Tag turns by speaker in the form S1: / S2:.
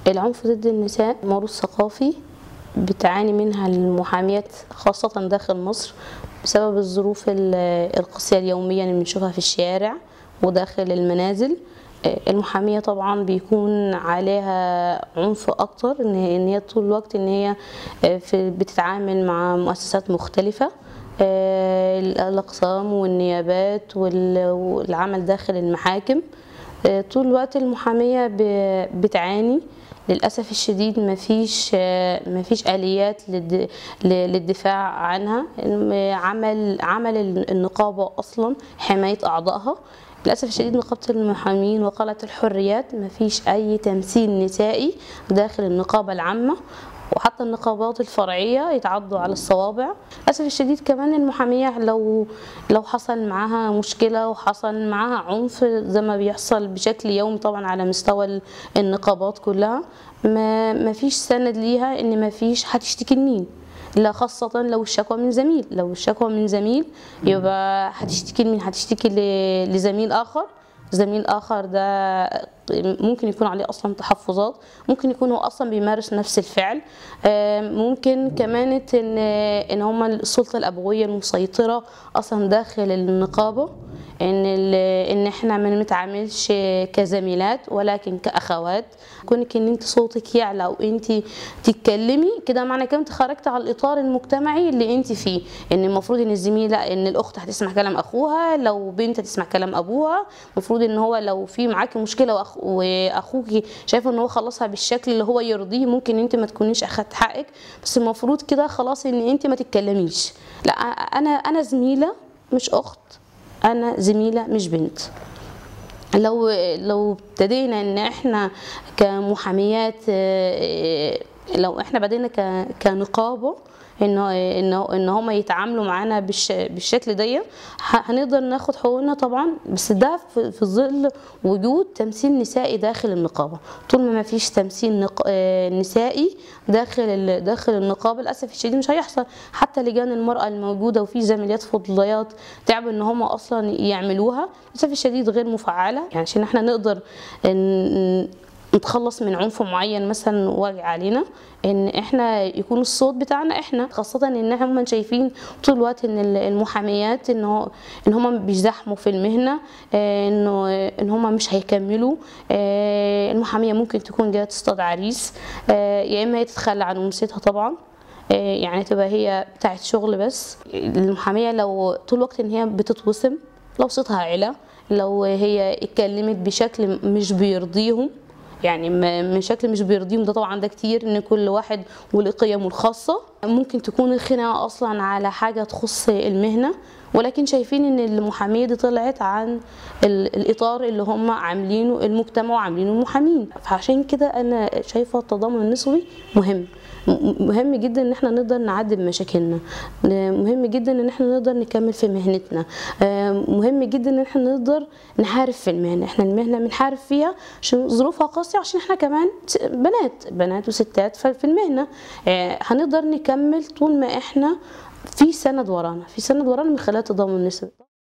S1: العنف ضد النساء موروث ثقافي بتعاني منها المحاميات خاصة داخل مصر بسبب الظروف ال- القاسية اليومية اللي بنشوفها في الشارع وداخل المنازل المحامية طبعا بيكون عليها عنف أكتر إن هي إن هي طول الوقت إن هي في بتتعامل مع مؤسسات مختلفة آه، الأقسام والنيابات وال- والعمل داخل المحاكم آه، طول الوقت المحامية ب- بتعاني للأسف الشديد مفيش آه، مفيش آليات للد- ل- للدفاع عنها الم- عمل عمل النقابة أصلا حماية أعضائها للأسف الشديد نقابة المحامين وقالت الحريات مفيش أي تمثيل نسائي داخل النقابة العامة وحتى النقابات الفرعية يتعدوا على الصوابع للأسف الشديد كمان المحامية لو لو حصل معاها مشكلة وحصل معاها عنف زي ما بيحصل بشكل يومي طبعا على مستوى ال- النقابات كلها ما ما فيش سند ليها ان ما فيش هتشتكي لمين لا خاصة لو الشكوى من زميل لو الشكوى من زميل يبقى هتشتكي لمين هتشتكي ل- لزميل آخر زميل آخر ده ممكن يكون عليه أصلا تحفظات ممكن يكون هو أصلا بيمارس نفس الفعل آه، ممكن كمان إن إن هما السلطة الأبوية المسيطرة أصلا داخل النقابة ان ال- ان احنا ما نتعاملش كزميلات ولكن كاخوات كونك ان انت صوتك يعلى او انت تتكلمي كده معنى كده انت خرجت على الاطار المجتمعي اللي انت فيه ان المفروض ان الزميله ان الاخت هتسمع كلام اخوها لو بنت هتسمع كلام ابوها المفروض ان هو لو في معاكي مشكله وأخ... واخوكي شايفه ان هو خلصها بالشكل اللي هو يرضيه ممكن انت ما تكونيش اخدت حقك بس المفروض كده خلاص ان انت ما تتكلميش لا انا انا زميله مش اخت انا زميله مش بنت لو لو ابتدينا ان احنا كمحاميات آه، لو احنا بدينا ك- كنقابه انه انه ان هم يتعاملوا معانا بالش بالشكل ده ه- هنقدر ناخد حقوقنا طبعا بس ده في في ظل وجود تمثيل نسائي داخل النقابه طول ما ما فيش تمثيل نق... آه، نسائي داخل ال... داخل النقابه للاسف الشديد مش هيحصل حتى لجان المراه الموجوده وفي زميلات فضليات تعبوا ان هم اصلا يعملوها للاسف الشديد غير مفعله يعني عشان احنا نقدر ن- نتخلص من عنف معين مثلا واقع علينا ان احنا يكون الصوت بتاعنا احنا خاصه ان هم شايفين طول الوقت ان ال- المحاميات ان هو ان هم بيزاحموا في المهنه آه، انه ان هم مش هيكملوا آه، المحاميه ممكن تكون جايه تصطاد عريس آه، يا اما هي تتخلى عن انوثتها طبعا آه، يعني تبقى هي بتاعت شغل بس المحاميه لو طول الوقت ان هي بتتوسم لو صوتها علا لو هي اتكلمت بشكل مش بيرضيهم يعني م- من شكل مش بيرضيهم ده طبعا ده كتير ان كل واحد وله قيمه الخاصه ممكن تكون الخناقه اصلا على حاجه تخص المهنه ولكن شايفين ان المحاميه دي طلعت عن ال- الاطار اللي هم عاملينه المجتمع وعاملينه المحامين فعشان كده انا شايفه التضامن النسوي مهم م- مهم جدا ان احنا نقدر نعدي بمشاكلنا مهم جدا ان احنا نقدر نكمل في مهنتنا آه، مهم جدا ان احنا نقدر نحارب في المهنه احنا المهنه بنحارب فيها عشان ظروفها قاسيه عشان احنا كمان س- بنات بنات وستات ف- في المهنه آه، هنقدر نكمل طول ما احنا في سند ورانا في سند ورانا من خلال التضامن النسوي